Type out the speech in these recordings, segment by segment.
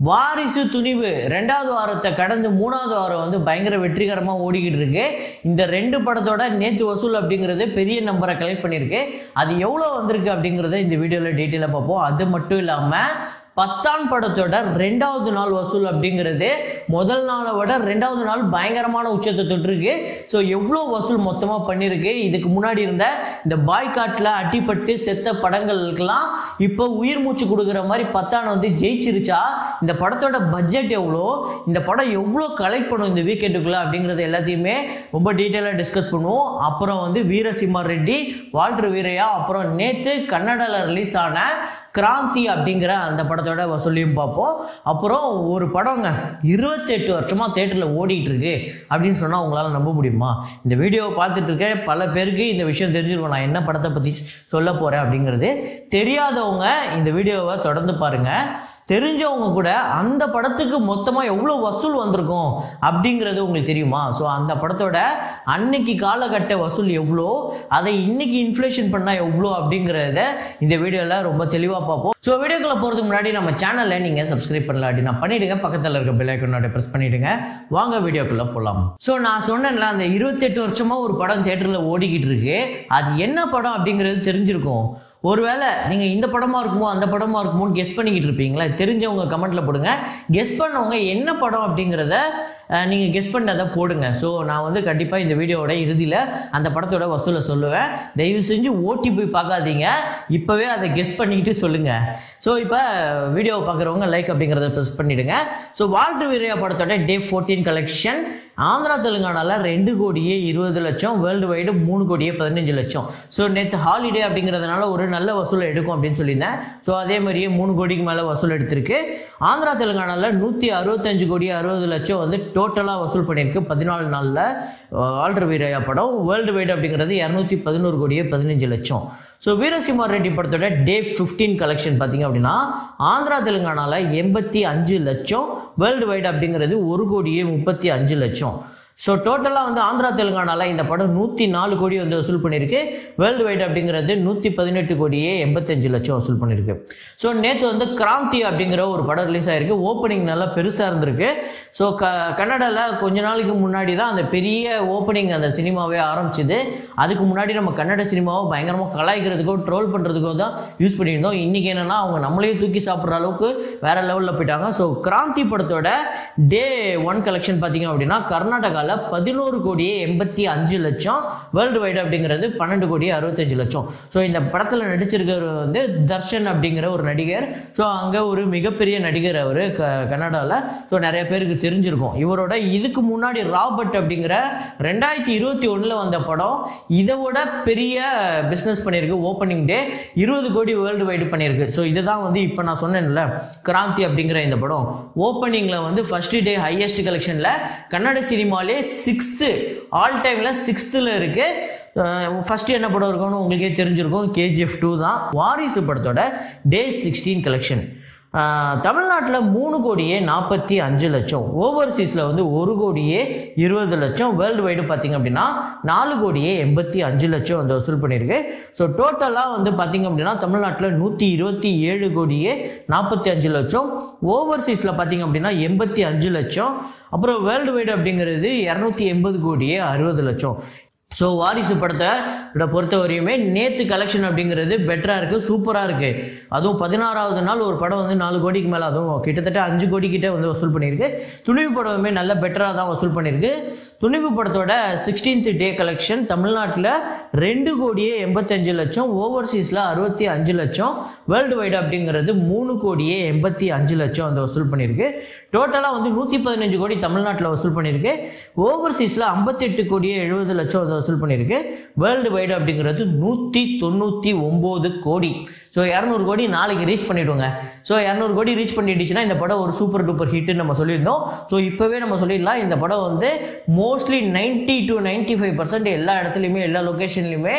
வாரிசு துணிவு ரெண்டாவது வாரத்தை கடந்து மூணாவது வாரம் வந்து பயங்கர வெற்றிகரமாக ஓடிக்கிட்டு இருக்கு இந்த ரெண்டு படத்தோட நேற்று வசூல் அப்படிங்கிறது பெரிய நம்பரை கலெக்ட் பண்ணியிருக்கு அது எவ்வளோ வந்திருக்கு அப்படிங்கிறத இந்த வீடியோவில் டீட்டெயிலாக பார்ப்போம் அது மட்டும் இல்லாமல் பத்தாம் படத்தோட ரெண்டாவது நாள் வசூல் அப்படிங்கிறது முதல் நாளை விட ரெண்டாவது நாள் பயங்கரமான உச்சத்தை தொட்டிருக்கு ஸோ எவ்வளோ வசூல் மொத்தமாக பண்ணியிருக்கு இதுக்கு முன்னாடி இருந்த இந்த பாய்காட்டில் அட்டிப்பட்டு செத்த படங்களுக்கெல்லாம் இப்போ உயிர் மூச்சு கொடுக்குற மாதிரி பத்தான் வந்து ஜெயிச்சிருச்சா இந்த படத்தோட பட்ஜெட் எவ்வளோ இந்த படம் எவ்வளோ கலெக்ட் பண்ணும் இந்த வீக்கெண்டுக்குள்ளே அப்படிங்கிறது எல்லாத்தையுமே ரொம்ப டீட்டெயிலாக டிஸ்கஸ் பண்ணுவோம் அப்புறம் வந்து வீரசிம்மா ரெட்டி வால்டர் வீரையா அப்புறம் நேற்று கன்னடாவில் ரிலீஸ் ஆன கிராந்தி அப்படிங்கிற அந்த படத்தோட வசூலையும் பார்ப்போம் அப்புறம் ஒரு படங்க இருபத்தெட்டு வருஷமாக தேட்டரில் ஓடிட்டு இருக்கு அப்படின்னு சொன்னால் உங்களால் நம்ப முடியுமா இந்த வீடியோவை பார்த்துட்டு இருக்க பல பேருக்கு இந்த விஷயம் தெரிஞ்சிருக்கும் நான் என்ன படத்தை பற்றி சொல்ல போகிறேன் அப்படிங்கிறது தெரியாதவங்க இந்த வீடியோவை தொடர்ந்து பாருங்கள் தெரிஞ்சவங்க கூட அந்த படத்துக்கு மொத்தமாக எவ்வளோ வசூல் வந்திருக்கும் அப்படிங்கிறது உங்களுக்கு தெரியுமா ஸோ அந்த படத்தோட அன்னைக்கு காலகட்ட வசூல் எவ்வளோ அதை இன்னைக்கு இன்ஃப்ளேஷன் பண்ணால் எவ்வளோ அப்படிங்கிறத இந்த வீடியோவில் ரொம்ப தெளிவாக பார்ப்போம் ஸோ வீடியோக்குள்ள போகிறதுக்கு முன்னாடி நம்ம சேனலை நீங்கள் சப்ஸ்கிரைப் பண்ணல அப்படின்னா பண்ணிடுங்க பக்கத்தில் இருக்க பெல் ஐக்கனோட ப்ரெஸ் பண்ணிடுங்க வாங்க வீடியோக்குள்ளே போகலாம் ஸோ நான் சொன்னேன்ல அந்த இருபத்தெட்டு வருஷமாக ஒரு படம் தேட்டரில் ஓடிக்கிட்டு இருக்கு அது என்ன படம் அப்படிங்கிறது தெரிஞ்சிருக்கும் ஒருவேளை நீங்கள் இந்த படமாக இருக்குமோ அந்த படமாக இருக்குமோன்னு கெஸ் பண்ணிக்கிட்டு இருப்பீங்களா தெரிஞ்சவங்க கமெண்ட்டில் போடுங்க கெஸ் பண்ணவங்க என்ன படம் அப்படிங்கிறத நீங்கள் கெஸ் பண்ணதை போடுங்க ஸோ நான் வந்து கண்டிப்பாக இந்த வீடியோவோட இறுதியில் அந்த படத்தோட வசூலை சொல்லுவேன் தயவு செஞ்சு ஓட்டி போய் பார்க்காதீங்க இப்போவே அதை கெஸ் பண்ணிக்கிட்டு சொல்லுங்கள் ஸோ இப்போ வீடியோவை பார்க்குறவங்க லைக் அப்படிங்கிறத ப்ரெஸ் பண்ணிவிடுங்க ஸோ வால்டர் வீரையா படத்தோட டே ஃபோர்டீன் கலெக்ஷன் ஆந்திரா தெலுங்கானாவில் ரெண்டு கோடியே இருபது லட்சம் வேர்ல்டு வைடு மூணு கோடியே பதினஞ்சு லட்சம் ஸோ நேற்று ஹாலிடே அப்படிங்கிறதுனால ஒரு நல்ல வசூல் எடுக்கும் அப்படின்னு சொல்லியிருந்தேன் ஸோ அதே மாதிரியே மூணு கோடிக்கு மேலே வசூல் எடுத்திருக்கு ஆந்திரா தெலுங்கானாவில் நூற்றி அறுபத்தஞ்சு கோடி அறுபது லட்சம் வந்து டோட்டலாக வசூல் பண்ணியிருக்கு பதினாலு நாளில் ஆல்டர் வீரையா படம் வேர்ல்டு வைடு அப்படிங்கிறது இரநூத்தி பதினோரு கோடியே பதினஞ்சு லட்சம் ஸோ வீரசிம்மா ரெட்டி படத்தோட டே ஃபிஃப்டீன் கலெக்ஷன் பார்த்தீங்க அப்படின்னா ஆந்திரா தெலுங்கானாவில் எண்பத்தி அஞ்சு லட்சம் வேர்ல்டு வைடு அப்படிங்கிறது ஒரு கோடியே முப்பத்தி அஞ்சு லட்சம் ஸோ டோட்டலாக வந்து ஆந்திரா தெலுங்கானாவில் இந்த படம் நூற்றி நாலு கோடி வந்து வசூல் பண்ணியிருக்கு வேர்ல்டு வைடு அப்படிங்கிறது நூற்றி பதினெட்டு கோடியே எண்பத்தஞ்சு லட்சம் வசூல் பண்ணியிருக்கு ஸோ நேற்று வந்து கிராந்தி அப்படிங்கிற ஒரு படம் ரிலீஸ் ஆகிருக்கு ஓப்பனிங் நல்லா பெருசாக இருந்திருக்கு ஸோ க கன்னடாவில் கொஞ்ச நாளைக்கு முன்னாடி தான் அந்த பெரிய ஓப்பனிங் அந்த சினிமாவே ஆரம்பிச்சுது அதுக்கு முன்னாடி நம்ம கன்னட சினிமாவை பயங்கரமாக கலாய்க்கிறதுக்கோ ட்ரோல் பண்ணுறதுக்கோ தான் யூஸ் பண்ணியிருந்தோம் இன்றைக்கி என்னென்னா அவங்க நம்மளையே தூக்கி சாப்பிட்ற அளவுக்கு வேறு லெவலில் போயிட்டாங்க ஸோ கிராந்தி படத்தோட டே ஒன் கலெக்ஷன் பார்த்தீங்க அப்படின்னா கர்நாடகாவில் பதினோரு கோடியே எண்பத்தி அஞ்சு லட்சம் வேர்ல்டு வைடு அப்படிங்கிறது பன்னெண்டு கோடியே அறுபத்தஞ்சு லட்சம் ஸோ இந்த படத்தில் நடிச்சிருக்கிறவர் வந்து தர்ஷன் அப்படிங்கிற ஒரு நடிகர் ஸோ அங்கே ஒரு மிகப்பெரிய நடிகர் அவர் க கன்னடாவில் ஸோ நிறைய பேருக்கு தெரிஞ்சிருக்கும் இவரோட இதுக்கு முன்னாடி ராபர்ட் அப்படிங்கிற ரெண்டாயிரத்தி இருபத்தி ஒன்றில் வந்த படம் இதை விட பெரிய பிஸ்னஸ் பண்ணியிருக்கு ஓப்பனிங் டே இருபது கோடி வேர்ல்டு வைடு பண்ணியிருக்கு ஸோ இதுதான் வந்து இப்போ நான் சொன்னேன்ல கிராந்தி அப்படிங்கிற இந்த படம் ஓப்பனிங்கில் வந்து ஃபர்ஸ்ட் டே ஹையஸ்ட் கலெக்ஷனில் கன்னட சினிமாலே சிக்ஸ்த்து ஆல் டைமில் சிக்ஸ்த்தில் இருக்குது ஃபஸ்ட்டு என்ன படம் இருக்கும்னு உங்களுக்கே தெரிஞ்சிருக்கும் கேஜிஎஃப் டூ தான் வாரிசு படத்தோட டே சிக்ஸ்டீன் கலெக்ஷன் தமிழ்நாட்டில் மூணு கோடியே நாற்பத்தி அஞ்சு லட்சம் ஓவர்சீஸில் வந்து ஒரு கோடியே இருபது லட்சம் வேர்ல்டு வைடு பார்த்திங்க அப்படின்னா நாலு கோடியே எண்பத்தி அஞ்சு லட்சம் வந்து வசூல் பண்ணியிருக்கு ஸோ டோட்டலாக வந்து பார்த்திங்க அப்படின்னா தமிழ்நாட்டில் நூற்றி இருபத்தி ஏழு கோடியே நாற்பத்தி அஞ்சு லட்சம் ஓவர்சீஸில் பார்த்திங்க அப்படின்னா எண்பத்தி அஞ்சு லட்சம் அப்புறம் வேர்ல்டு வைடு அப்படிங்கிறது இரநூத்தி எண்பது கோடியே அறுபது லட்சம் ஸோ வாரிசு படத்தை பொறுத்த வரையுமே நேற்று கலெக்ஷன் அப்படிங்கிறது பெட்டராக இருக்குது சூப்பராக இருக்குது அதுவும் பதினாறாவது நாள் ஒரு படம் வந்து நாலு கோடிக்கு மேலே அதுவும் கிட்டத்தட்ட அஞ்சு கோடி கிட்டே வந்து வசூல் பண்ணியிருக்கு துணிவு படமுமே நல்ல பெட்டராக தான் வசூல் பண்ணியிருக்கு துணிவு படத்தோட சிக்ஸ்டீன்த் டே கலெக்ஷன் தமிழ்நாட்டில் ரெண்டு கோடியே எண்பத்தஞ்சு லட்சம் ஓவர்சீஸில் அறுபத்தி அஞ்சு லட்சம் வேர்ல்டு வைடு அப்படிங்கிறது மூணு கோடியே எண்பத்தி அஞ்சு லட்சம் வந்து வசூல் பண்ணியிருக்கு டோட்டலாக வந்து நூற்றி பதினஞ்சு கோடி தமிழ்நாட்டில் வசூல் பண்ணியிருக்கு ஓவர்சீஸில் ஐம்பத்தெட்டு கோடியே எழுபது லட்சம் வந்து வசூல் பண்ணியிருக்கு வேர்ல்டு வைடு அப்படிங்கிறது நூற்றி தொண்ணூற்றி ஒம்பது கோடி ஸோ இரநூறு கோடி நாளைக்கு ரீச் பண்ணிவிடுங்க ஸோ இரநூறு கோடி ரீச் பண்ணிடுச்சுன்னா இந்த படம் ஒரு சூப்பர் டூப்பர் ஹிட்னு நம்ம சொல்லியிருந்தோம் ஸோ இப்போவே நம்ம சொல்லிடலாம் இந்த படம் வந்து mostly ninety to ninety five percent எல்லா இடத்துலையுமே எல்லா லொக்கேஷன்லையுமே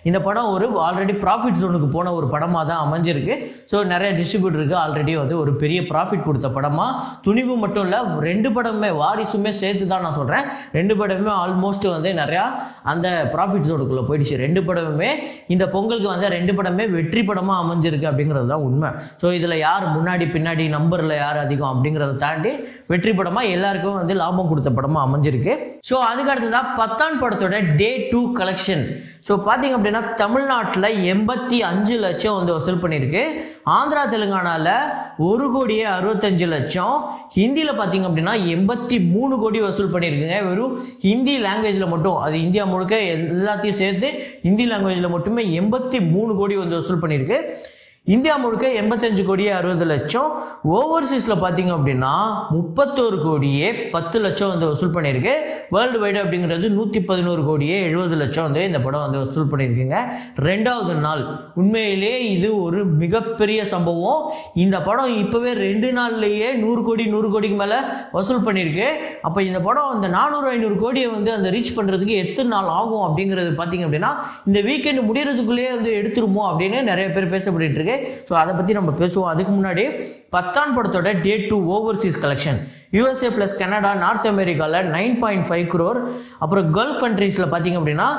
இந்த படம் ஒரு ஆல்ரெடி ப்ராஃபிட் ஜோனுக்கு போன ஒரு படமாக தான் அமைஞ்சிருக்கு ஸோ நிறைய டிஸ்ட்ரிபியூட்டருக்கு ஆல்ரெடி வந்து ஒரு பெரிய ப்ராஃபிட் கொடுத்த படமாக துணிவு மட்டும் இல்லை ரெண்டு படமுமே வாரிசுமே சேர்த்து தான் நான் சொல்கிறேன் ரெண்டு படமுமே ஆல்மோஸ்ட் வந்து நிறையா அந்த ப்ராஃபிட் ஜோனுக்குள்ளே போயிடுச்சு ரெண்டு படமுமே இந்த பொங்கலுக்கு வந்து ரெண்டு படமே வெற்றி படமாக அமைஞ்சிருக்கு அப்படிங்கிறது தான் உண்மை ஸோ இதில் யார் முன்னாடி பின்னாடி நம்பரில் யார் அதிகம் அப்படிங்கிறத தாண்டி வெற்றி படமாக எல்லாருக்கும் வந்து லாபம் கொடுத்த படமாக அமைஞ்சிருக்கு ஸோ அதுக்கு அடுத்ததாக பத்தான் படத்தோட டே டூ கலெக்ஷன் ஸோ பார்த்தீங்க அப்படின்னா தமிழ்நாட்டில் எண்பத்தி அஞ்சு லட்சம் வந்து வசூல் பண்ணியிருக்கு ஆந்திரா தெலுங்கானாவில் ஒரு கோடியே அறுபத்தஞ்சு லட்சம் ஹிந்தியில் பார்த்தீங்க அப்படின்னா எண்பத்தி மூணு கோடி வசூல் பண்ணியிருக்குங்க வெறும் ஹிந்தி லாங்குவேஜில் மட்டும் அது இந்தியா முழுக்க எல்லாத்தையும் சேர்த்து ஹிந்தி லாங்குவேஜில் மட்டுமே எண்பத்தி மூணு கோடி வந்து வசூல் பண்ணியிருக்கு இந்தியா முழுக்க எண்பத்தஞ்சு கோடியே அறுபது லட்சம் ஓவர்சீஸில் பார்த்தீங்க அப்படின்னா முப்பத்தோரு கோடியே பத்து லட்சம் வந்து வசூல் பண்ணியிருக்கு வேர்ல்டு வைடு அப்படிங்கிறது நூற்றி பதினோரு கோடியே எழுபது லட்சம் வந்து இந்த படம் வந்து வசூல் பண்ணியிருக்குங்க ரெண்டாவது நாள் உண்மையிலே இது ஒரு மிகப்பெரிய சம்பவம் இந்த படம் இப்போவே ரெண்டு நாள்லேயே நூறு கோடி நூறு கோடிக்கு மேலே வசூல் பண்ணியிருக்கு அப்போ இந்த படம் அந்த நானூறு ஐநூறு கோடியை வந்து அந்த ரீச் பண்ணுறதுக்கு எத்தனை நாள் ஆகும் அப்படிங்கிறது பார்த்தீங்க அப்படின்னா இந்த வீக்கெண்ட் முடியறதுக்குள்ளேயே வந்து எடுத்துருமோ அப்படின்னு நிறைய பேர் பேசப்பட்டு இருக்கு ஸோ அதை பற்றி நம்ம பேசுவோம் அதுக்கு முன்னாடி பத்தான் படத்தோட day two overseas collection USA plus Canada north அமெரிக்காவில் நைன் பாயிண்ட் ஃபைவ் குரோர் அப்புறம் கல்ஃப் கண்ட்ரீஸில் பார்த்தீங்க அப்படின்னா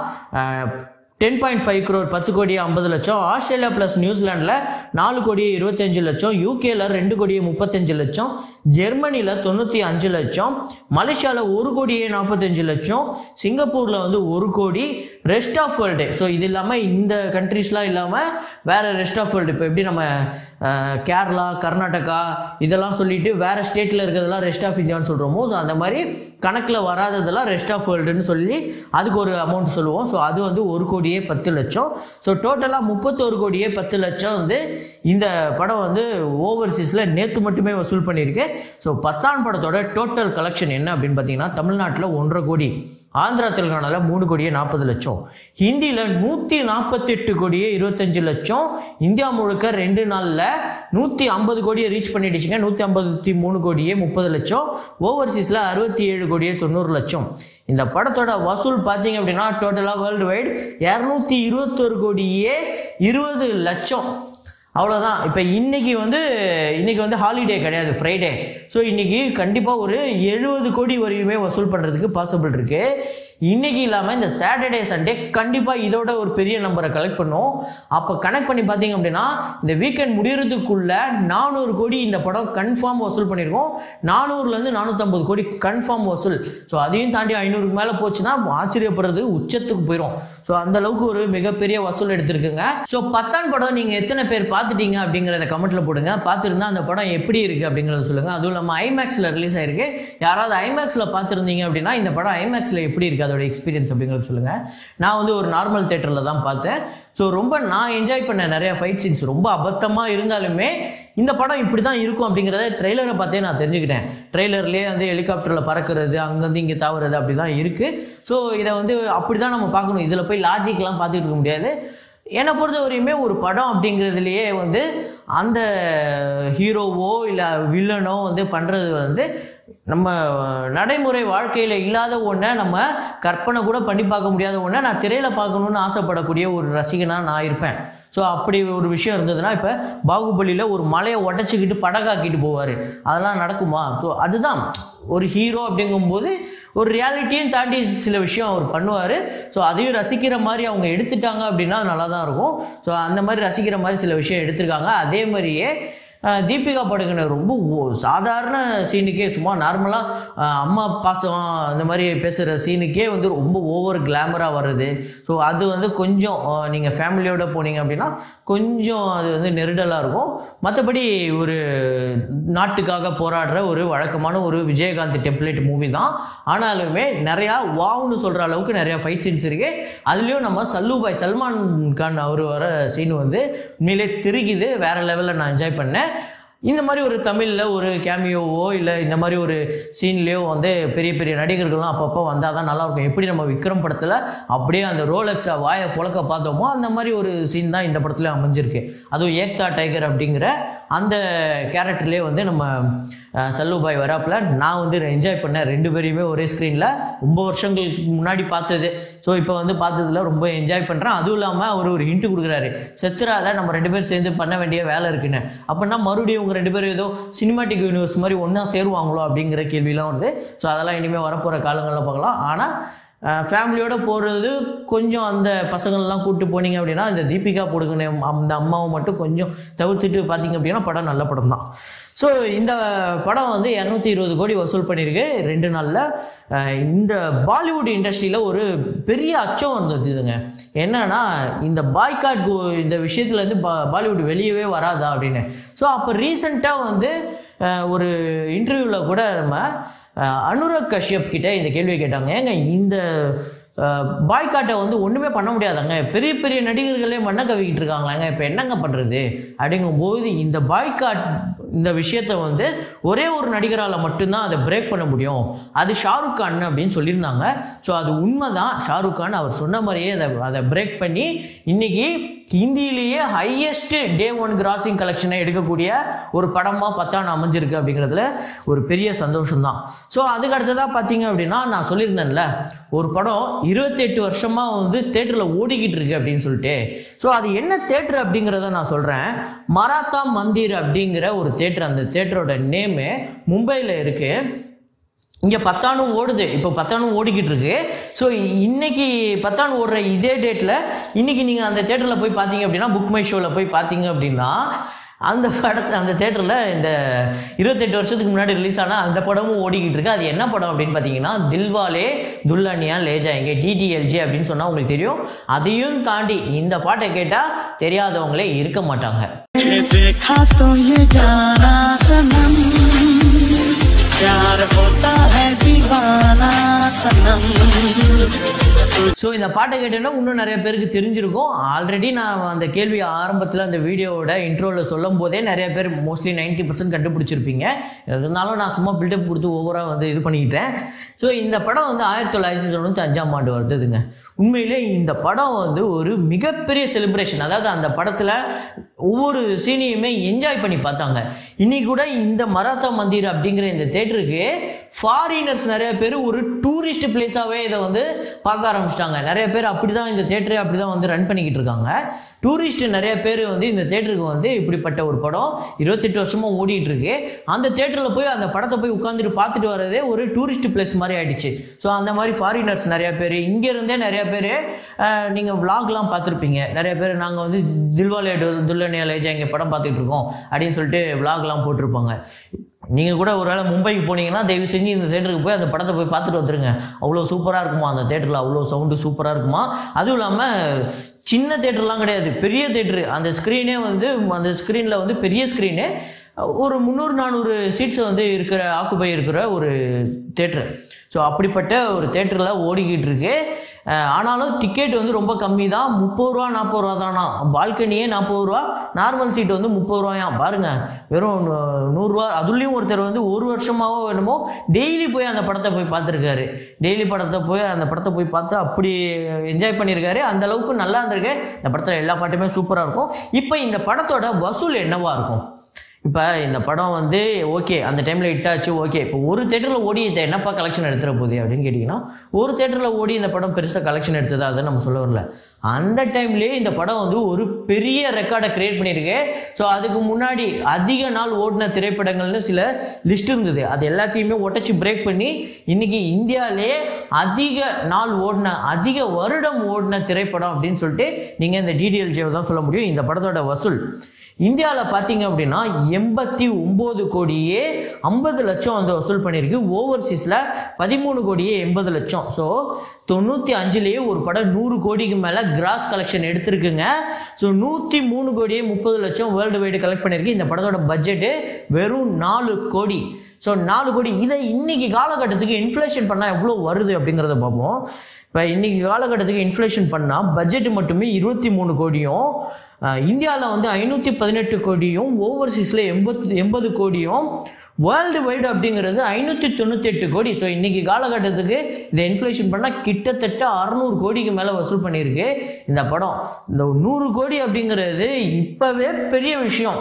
டென் பாயிண்ட் ஃபைவ் குரோர் பத்து கோடி ஐம்பது லட்சம் ஆஸ்திரேலியா ப்ளஸ் நியூசிலாண்டில் நாலு கோடியே இருபத்தஞ்சு லட்சம் யூகேல ரெண்டு கோடியே முப்பத்தஞ்சு லட்சம் ஜெர்மனியில் தொண்ணூற்றி அஞ்சு லட்சம் மலேசியாவில் ஒரு கோடியே நாற்பத்தஞ்சு லட்சம் சிங்கப்பூரில் வந்து ஒரு கோடி ரெஸ்ட் ஆஃப் வேர்ல்டு ஸோ இது இல்லாமல் இந்த கண்ட்ரீஸ்லாம் இல்லாமல் வேறு ரெஸ்ட் ஆஃப் வேர்ல்டு இப்போ எப்படி நம்ம அஹ், கேரளா கர்நாடகா இதெல்லாம் சொல்லிட்டு வேறு ஸ்டேட்டில் இருக்கிறதெல்லாம் ரெஸ்ட் ஆஃப் இந்தியான்னு சொல்கிறோமோ ஸோ அந்த மாதிரி கணக்கில் வராததெல்லாம் ரெஸ்ட் ஆஃப் வேர்ல்டுன்னு சொல்லி அதுக்கு ஒரு அமௌண்ட் சொல்லுவோம் ஸோ அது வந்து ஒரு கோடியே பத்து லட்சம் ஸோ டோட்டலாக முப்பத்தோரு கோடியே பத்து லட்சம் வந்து இந்த படம் வந்து ஓவர்சீஸில் நேற்று மட்டுமே வசூல் பண்ணியிருக்கு ஸோ பத்தாம் படத்தோட டோட்டல் கலெக்ஷன் என்ன அப்படின்னு பார்த்தீங்கன்னா தமிழ்நாட்டில் ஒன்றரை கோடி ஆந்திரா தெலுங்கானாவில் மூணு கோடியே நாற்பது லட்சம் ஹிந்தியில் நூற்றி நாற்பத்தெட்டு கோடியே இருபத்தஞ்சு லட்சம் இந்தியா முழுக்க ரெண்டு நாளில் நூற்றி ஐம்பது கோடியை ரீச் பண்ணிடுச்சுங்க நூற்றி ஐம்பத்தி மூணு கோடியே முப்பது லட்சம் ஓவர்சீஸில் அறுபத்தி ஏழு கோடியே தொண்ணூறு லட்சம் இந்த படத்தோட வசூல் பார்த்தீங்க அப்படின்னா டோட்டலாக வேர்ல்டு வைடு இரநூத்தி இருபத்தொரு கோடியே இருபது லட்சம் அவ்வளோதான் இப்போ இன்னைக்கு வந்து இன்னைக்கு வந்து ஹாலிடே கிடையாது ஃப்ரைடே ஸோ இன்னைக்கு கண்டிப்பாக ஒரு எழுபது கோடி வரையுமே வசூல் பண்ணுறதுக்கு பாசிபிள் இருக்கு இன்னைக்கு இல்லாமல் இந்த சாட்டர்டே சண்டே கண்டிப்பாக இதோட ஒரு பெரிய நம்பரை கலெக்ட் பண்ணும் அப்போ கனெக்ட் பண்ணி பார்த்தீங்க அப்படின்னா இந்த வீக்கெண்ட் முடியறதுக்குள்ள நானூறு கோடி இந்த படம் கன்ஃபார்ம் வசூல் பண்ணியிருக்கோம் நானூறுலேருந்து நானூற்றம்பது கோடி கன்ஃபார்ம் வசூல் ஸோ அதையும் தாண்டி ஐநூறுக்கு மேலே போச்சுன்னா ஆச்சரியப்படுறது உச்சத்துக்கு போயிடும் ஸோ அந்த அளவுக்கு ஒரு மிகப்பெரிய வசூல் எடுத்திருக்குங்க ஸோ பத்தாம் படம் நீங்கள் எத்தனை பேர் பார்த்துட்டீங்க அப்படிங்கிறத கமெண்ட்ல போடுங்க பார்த்துருந்தா அந்த படம் எப்படி இருக்கு அப்படிங்கிறத சொல்லுங்க அதுவும் இல்லாமல் ஐமேக்ஸில் ரிலீஸ் ஆயிருக்கு யாராவது ஐமேக்ஸில் பார்த்துருந்தீங்க அப்படின்னா இந்த படம் ஐமேக்ஸில் எப்படி இருக்கு அதோட எக்ஸ்பீரியன்ஸ் அப்படிங்கிறத சொல்லுங்க நான் வந்து ஒரு நார்மல் தேட்டரில் தான் பார்த்தேன் ஸோ ரொம்ப நான் என்ஜாய் பண்ண நிறைய ஃபைட் சீன்ஸ் ரொம்ப அபத்தமாக இருந்தாலுமே இந்த படம் இப்படி தான் இருக்கும் அப்படிங்கிறத ட்ரெய்லரை பார்த்தே நான் தெரிஞ்சுக்கிட்டேன் ட்ரெய்லர்லேயே வந்து ஹெலிகாப்டரில் பறக்கிறது அங்கேருந்து இங்கே தாவுறது அப்படி தான் இருக்குது ஸோ இதை வந்து அப்படி தான் நம்ம பார்க்கணும் இதில் போய் லாஜிக்லாம் பார்த்துட்டு இருக்க முடியாது என்னை பொறுத்த வரையுமே ஒரு படம் அப்படிங்கிறதுலையே வந்து அந்த ஹீரோவோ இல்லை வில்லனோ வந்து பண்ணுறது வந்து நம்ம நடைமுறை வாழ்க்கையில் இல்லாத ஒன்றை நம்ம கற்பனை கூட பண்ணி பார்க்க முடியாத ஒன்றை நான் திரையில் பார்க்கணுன்னு ஆசைப்படக்கூடிய ஒரு ரசிகனாக நான் இருப்பேன் ஸோ அப்படி ஒரு விஷயம் இருந்ததுன்னா இப்போ பாகுபலியில் ஒரு மலையை உடச்சிக்கிட்டு படகாக்கிட்டு போவார் அதெல்லாம் நடக்குமா ஸோ அதுதான் ஒரு ஹீரோ அப்படிங்கும்போது ஒரு ரியாலிட்டியும் தாண்டி சில விஷயம் அவர் பண்ணுவார் ஸோ அதையும் ரசிக்கிற மாதிரி அவங்க எடுத்துட்டாங்க அப்படின்னா நல்லா தான் இருக்கும் ஸோ அந்த மாதிரி ரசிக்கிற மாதிரி சில விஷயம் எடுத்திருக்காங்க அதே மாதிரியே அஹ், தீபிகா படுகோனே ரொம்ப ஓ- சாதாரண சீனுக்கே சும்மா நார்மலாக அம்மா பாசம் அந்த மாதிரி பேசுகிற சீனுக்கே வந்து ரொம்ப ஓவர் கிளாமராக வருது ஸோ அது வந்து கொஞ்சம் நீங்கள் ஃபேமிலியோட போனீங்க அப்படின்னா கொஞ்சம் அது வந்து நெருடலாக இருக்கும் மற்றபடி ஒரு நாட்டுக்காக போராடுற ஒரு வழக்கமான ஒரு விஜயகாந்த் டெம்ப்ளேட் மூவி தான் ஆனாலுமே நிறையா வாவ்னு சொல்கிற அளவுக்கு நிறையா ஃபைட் சீன்ஸ் இருக்கு அதுலேயும் நம்ம சல்லுபாய் சல்மான் கான் அவர் வர சீன் வந்து உண்மையிலே திருகிது வேற லெவலில் நான் என்ஜாய் பண்ணேன் இந்த மாதிரி ஒரு தமிழில் ஒரு கேமியோவோ இல்லை இந்த மாதிரி ஒரு சீன்லேயோ வந்து பெரிய பெரிய நடிகர்கள்லாம் அப்பப்போ வந்தால் தான் நல்லாயிருக்கும் எப்படி நம்ம விக்ரம் படத்தில் அப்படியே அந்த ரோலெக்ஸை வாயை புழக்க பார்த்தோமோ அந்த மாதிரி ஒரு சீன் தான் இந்த படத்துல அமைஞ்சிருக்கு அதுவும் ஏக்தா டைகர் அப்படிங்கிற அந்த கேரக்டர்லேயே வந்து நம்ம அஹ், சல்லுபாய் வராப்புல நான் வந்து என்ஜாய் பண்ணேன் ரெண்டு பேரையுமே ஒரே ஸ்க்ரீனில் ரொம்ப வருஷங்களுக்கு முன்னாடி பார்த்தது ஸோ இப்போ வந்து பார்த்ததுல ரொம்ப என்ஜாய் பண்ணுறேன் அதுவும் இல்லாமல் அவர் ஒரு ஹிண்ட் கொடுக்குறாரு செத்துறாத நம்ம ரெண்டு பேரும் சேர்ந்து பண்ண வேண்டிய வேலை இருக்குன்னு அப்படின்னா மறுபடியும் உங்க ரெண்டு பேரும் ஏதோ சினிமாட்டிக் யூனிவர்ஸ் மாதிரி ஒன்றா சேருவாங்களோ அப்படிங்கிற கேள்விலாம் வருது ஸோ அதெல்லாம் இனிமேல் வரப்போகிற காலங்களில் பார்க்கலாம் ஆனால் ஃபேமிலியோட போகிறது கொஞ்சம் அந்த பசங்கள்லாம் கூப்பிட்டு போனீங்க அப்படின்னா இந்த தீபிகா போடுங்கன்னு அந்த அம்மாவை மட்டும் கொஞ்சம் தவிர்த்துட்டு பார்த்தீங்க அப்படின்னா படம் நல்ல படம் தான் ஸோ இந்த படம் வந்து இரநூத்தி இருபது கோடி வசூல் பண்ணியிருக்கு ரெண்டு நாளில் அஹ் இந்த பாலிவுட் இண்டஸ்ட்ரியில் ஒரு பெரிய அச்சம் வந்ததுங்க என்னன்னா இந்த பாய்காட் இந்த விஷயத்துலேருந்து பா பாலிவுட் வெளியவே வராதா அப்படின்னு ஸோ அப்போ ரீசெண்டாக வந்து அஹ் ஒரு இன்டர்வியூவில் கூட நம்ம அஹ் அனுராக் கஷ்யப் கிட்ட இந்த கேள்வியை கேட்டாங்க ஏங்க இந்த பாய்காட்டை வந்து ஒன்றுமே பண்ண முடியாதாங்க பெரிய பெரிய நடிகர்களே மண்ணை கவிக்கிட்டு இருக்காங்களாங்க இப்போ என்னங்க பண்ணுறது அப்படிங்கும்போது இந்த பாய்காட் இந்த விஷயத்தை வந்து ஒரே ஒரு நடிகரால் மட்டும்தான் அதை பிரேக் பண்ண முடியும் அது ஷாருக் கான் அப்படின்னு சொல்லியிருந்தாங்க ஸோ அது உண்மைதான் ஷாருக் கான் அவர் சொன்ன மாதிரியே அதை அதை பிரேக் பண்ணி இன்னைக்கு ஹிந்தியிலேயே ஹையஸ்ட் டே ஒன் கிராசிங் கலெக்ஷனை எடுக்கக்கூடிய ஒரு படமாக பத்தாண்டு அமைஞ்சிருக்கு அப்படிங்கிறதுல ஒரு பெரிய சந்தோஷம் தான் ஸோ அதுக்கு அடுத்ததாக பார்த்தீங்க அப்படின்னா நான் சொல்லியிருந்தேன்ல ஒரு படம் இருபத்தெட்டு வருஷமாக வந்து தேட்டரில் ஓடிக்கிட்டு இருக்கு அப்படின்னு சொல்லிட்டு ஸோ அது என்ன தேட்டர் அப்படிங்கிறத நான் சொல்கிறேன் மராத்தா மந்திர் அப்படிங்கிற ஒரு தேட்டர் அந்த தேட்டரோட நேமு மும்பையில் இருக்குது இங்கே பத்தாண்டும் ஓடுது இப்போ பத்தாண்டும் ஓடிக்கிட்டு இருக்கு ஸோ இன்னைக்கு பத்தாண்டு ஓடுற இதே டேட்டில் இன்னைக்கு நீங்கள் அந்த தேட்டரில் போய் பார்த்தீங்க அப்படின்னா புக் மை ஷோவில் போய் பார்த்தீங்க அப்படின்னா அந்த படத்தை அந்த தேட்டரில் இந்த இருபத்தெட்டு வருஷத்துக்கு முன்னாடி ரிலீஸ் ஆன அந்த படமும் ஓடிக்கிட்டு இருக்கு அது என்ன படம் அப்படின்னு பார்த்தீங்கன்னா தில்வாலே துல்லனியா லேஜா எங்கே டிடிஎல்ஜி அப்படின்னு சொன்னால் உங்களுக்கு தெரியும் அதையும் தாண்டி இந்த பாட்டை கேட்டால் தெரியாதவங்களே இருக்க மாட்டாங்க ये देखा तो ये जाना सनम प्यार होता है दीवाना सनम ஸோ இந்த பாட்டை கேட்டேன்னா இன்னும் நிறைய பேருக்கு தெரிஞ்சிருக்கும் ஆல்ரெடி நான் அந்த கேள்வி ஆரம்பத்தில் அந்த வீடியோவோட இன்ட்ரோவில் சொல்லும் போதே நிறைய பேர் மோஸ்ட்லி 90% பர்சன்ட் கண்டுபிடிச்சிருப்பீங்க இருந்தாலும் நான் சும்மா பில்டப் கொடுத்து ஓவராக வந்து இது பண்ணிக்கிட்டேன் ஸோ இந்த படம் வந்து ஆயிரத்தி தொள்ளாயிரத்தி தொண்ணூற்றி அஞ்சாம் ஆண்டு வருதுங்க உண்மையிலே இந்த படம் வந்து ஒரு மிகப்பெரிய செலிப்ரேஷன் அதாவது அந்த படத்தில் ஒவ்வொரு சீனையுமே என்ஜாய் பண்ணி பார்த்தாங்க இன்னைக்கு கூட இந்த மராத்தா மந்திர் அப்படிங்கிற இந்த தேட்டருக்கு ஃபாரினர்ஸ் நிறைய பேர் ஒரு டூரிஸ்ட் பிளேஸாகவே இதை வந்து பார்க்க ஆரம்பிச்சிட்டாங்க நிறைய பேர் அப்படி தான் இந்த தேட்டரே அப்படி தான் வந்து ரன் பண்ணிக்கிட்டு இருக்காங்க டூரிஸ்ட் நிறைய பேர் வந்து இந்த தேட்டருக்கு வந்து இப்படிப்பட்ட ஒரு படம் இருபத்தெட்டு வருஷமாக ஓடிட்டு இருக்கு அந்த தேட்டரில் போய் அந்த படத்தை போய் உட்காந்துட்டு பார்த்துட்டு வரதே ஒரு டூரிஸ்ட் பிளேஸ் மாதிரி ஆயிடுச்சு ஸோ அந்த மாதிரி ஃபாரினர்ஸ் நிறைய பேர் இங்கேருந்தே நிறைய பேர் நீங்கள் விலாக்லாம் பார்த்துருப்பீங்க நிறைய பேர் நாங்கள் வந்து தில்வாலே துல்லனியா லேஜா இங்கே படம் பார்த்துட்டு இருக்கோம் அப்படின்னு சொல்லிட்டு விலாக்லாம் போட்டிருப்பாங்க நீங்கள் கூட ஒரு வேளை மும்பைக்கு போனீங்கன்னா தயவு செஞ்சு இந்த தேட்டருக்கு போய் அந்த படத்தை போய் பார்த்துட்டு வந்துருங்க அவ்வளோ சூப்பராக இருக்குமா அந்த தேட்டரில் அவ்வளோ சவுண்டு சூப்பராக இருக்குமா அதுவும் இல்லாமல் சின்ன தேட்டர்லாம் கிடையாது பெரிய தேட்டரு அந்த ஸ்க்ரீனே வந்து அந்த ஸ்க்ரீனில் வந்து பெரிய ஸ்க்ரீனு ஒரு முந்நூறு நானூறு சீட்ஸ் வந்து இருக்கிற ஆக்குபை இருக்கிற ஒரு தேட்ரு ஸோ அப்படிப்பட்ட ஒரு தேட்டரில் ஓடிக்கிட்டு இருக்கு அஹ் ஆனாலும் டிக்கெட் வந்து ரொம்ப கம்மி தான் முப்பது ரூபா நாற்பது ரூபா தானா பால்கனியே நாற்பது ரூபா நார்மல் சீட் வந்து முப்பது ரூபாயா பாருங்க வெறும் நூ- நூறுரூவா அதுலேயும் ஒருத்தர் வந்து ஒரு வருஷமாவோ என்னமோ டெய்லி போய் அந்த படத்தை போய் பார்த்துருக்காரு டெய்லி படத்தை போய் அந்த படத்தை போய் பார்த்து அப்படி என்ஜாய் பண்ணியிருக்காரு அந்த அளவுக்கு நல்லா இருந்திருக்கு இந்த படத்தில் எல்லா பாட்டுமே சூப்பராக இருக்கும் இப்போ இந்த படத்தோட வசூல் என்னவா இருக்கும் இப்போ இந்த படம் வந்து ஓகே அந்த டைமில் இட்டாச்சு ஓகே இப்போ ஒரு தேட்டரில் ஓடி இதை என்னப்பா கலெக்ஷன் எடுத்துகிற போகுது அப்படின்னு கேட்டிங்கன்னா ஒரு தேட்டரில் ஓடி இந்த படம் பெருசாக கலெக்ஷன் எடுத்ததா அதை நம்ம சொல்ல வரல அந்த டைம்லேயே இந்த படம் வந்து ஒரு பெரிய ரெக்கார்டை கிரியேட் பண்ணியிருக்கு ஸோ அதுக்கு முன்னாடி அதிக நாள் ஓடின திரைப்படங்கள்னு சில லிஸ்ட் இருந்தது அது எல்லாத்தையுமே உடச்சி பிரேக் பண்ணி இன்னைக்கு இந்தியாவிலே அதிக நாள் ஓடின அதிக வருடம் ஓடின திரைப்படம் அப்படின்னு சொல்லிட்டு நீங்கள் இந்த டிடிஎல்ஜியை தான் சொல்ல முடியும் இந்த படத்தோட வசூல் இந்தியாவில் பார்த்தீங்க அப்படின்னா எண்பத்தி ஒம்பது கோடியே ஐம்பது லட்சம் வந்து வசூல் பண்ணியிருக்கு ஓவர்சீஸில் பதிமூணு கோடியே எண்பது லட்சம் ஸோ தொண்ணூற்றி அஞ்சுலேயே ஒரு படம் நூறு கோடிக்கு மேலே கிராஸ் கலெக்ஷன் எடுத்திருக்குங்க ஸோ நூற்றி மூணு கோடியே முப்பது லட்சம் வேர்ல்டு வைடு கலெக்ட் பண்ணியிருக்கு இந்த படத்தோட பட்ஜெட்டு வெறும் நாலு கோடி ஸோ நாலு கோடி இதை இன்னைக்கு காலகட்டத்துக்கு இன்ஃப்ளேஷன் பண்ணால் எவ்வளோ வருது அப்படிங்கிறத பார்ப்போம் இப்போ இன்னைக்கு காலகட்டத்துக்கு இன்ஃப்ளேஷன் பண்ணால் பட்ஜெட் மட்டுமே இருபத்தி மூணு கோடியும் இந்தியாவில் வந்து ஐநூற்றி பதினெட்டு கோடியும் ஓவர்சீஸில் எண்பத் எண்பது கோடியும் வேர்ல்டு வைடு அப்படிங்கிறது ஐநூற்றி தொண்ணூற்றி எட்டு கோடி ஸோ இன்னைக்கு காலகட்டத்துக்கு இதை இன்ஃப்ளேஷன் பண்ணால் கிட்டத்தட்ட அறநூறு கோடிக்கு மேலே வசூல் பண்ணியிருக்கு இந்த படம் இந்த நூறு கோடி அப்படிங்கிறது இப்போவே பெரிய விஷயம்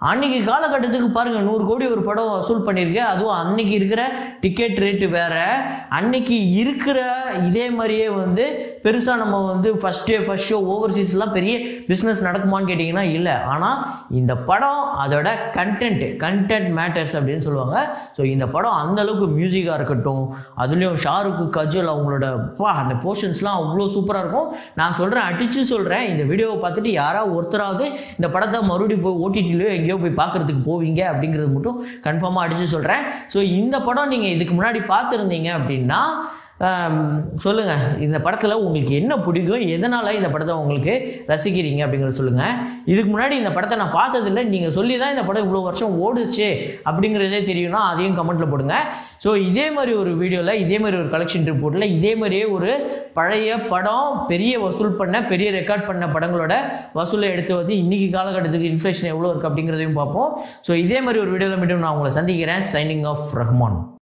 அன்னைக்கு காலகட்டத்துக்கு பாருங்க நூறு கோடி ஒரு படம் வசூல் பண்ணியிருக்கு அதுவும் அன்னைக்கு இருக்கிற டிக்கெட் ரேட்டு வேற அன்னைக்கு இருக்கிற இதே மாதிரியே வந்து பெருசாக நம்ம வந்து ஃபர்ஸ்ட் டே ஃபர்ஸ்ட் ஷோ ஓவர்சீஸ்லாம் பெரிய பிஸ்னஸ் நடக்குமான்னு கேட்டிங்கன்னா இல்லை ஆனால் இந்த படம் அதோட கண்டென்ட் கண்டென்ட் மேட்டர்ஸ் அப்படின்னு சொல்லுவாங்க ஸோ இந்த படம் அந்த அளவுக்கு மியூசிக்காக இருக்கட்டும் அதுலேயும் ஷாருக்கு கஜல் அவங்களோட பா அந்த போர்ஷன்ஸ்லாம் அவ்வளோ சூப்பராக இருக்கும் நான் சொல்கிறேன் அடித்து சொல்கிறேன் இந்த வீடியோவை பார்த்துட்டு யாராவது ஒருத்தராவது இந்த படத்தை மறுபடியும் போய் ஓடிடிலையோ எங்கேயோ போய் பார்க்குறதுக்கு போவீங்க அப்படிங்கிறது மட்டும் கன்ஃபார்மாக அடித்து சொல்கிறேன் ஸோ இந்த படம் நீங்கள் இதுக்கு முன்னாடி பார்த்துருந்தீங்க அப்படின்னா ஆம், சொல்லுங்க இந்த படத்தில் உங்களுக்கு என்ன பிடிக்கும் எதனால் இந்த படத்தை உங்களுக்கு ரசிக்கிறீங்க அப்படிங்கிறத சொல்லுங்க இதுக்கு முன்னாடி இந்த படத்தை நான் பார்த்ததில்ல நீங்கள் சொல்லி தான் இந்த படம் இவ்வளோ வருஷம் ஓடுச்சு அப்படிங்கிறதே தெரியும்னா அதையும் கமெண்ட்டில் போடுங்க ஸோ இதே மாதிரி ஒரு வீடியோவில் இதே மாதிரி ஒரு கலெக்ஷன் ரிப்போர்ட்டில் இதே மாதிரியே ஒரு பழைய படம் பெரிய வசூல் பண்ண பெரிய ரெக்கார்ட் பண்ண படங்களோட வசூலை எடுத்து வந்து இன்னைக்கு காலகட்டத்துக்கு இன்ஃப்ளேஷன் எவ்வளோ இருக்குது அப்படிங்கிறதையும் பார்ப்போம் ஸோ இதே மாதிரி ஒரு வீடியோவில் மீண்டும் நான் உங்களை சந்திக்கிறேன் சைனிங் ஆஃப் ரஹ்மான்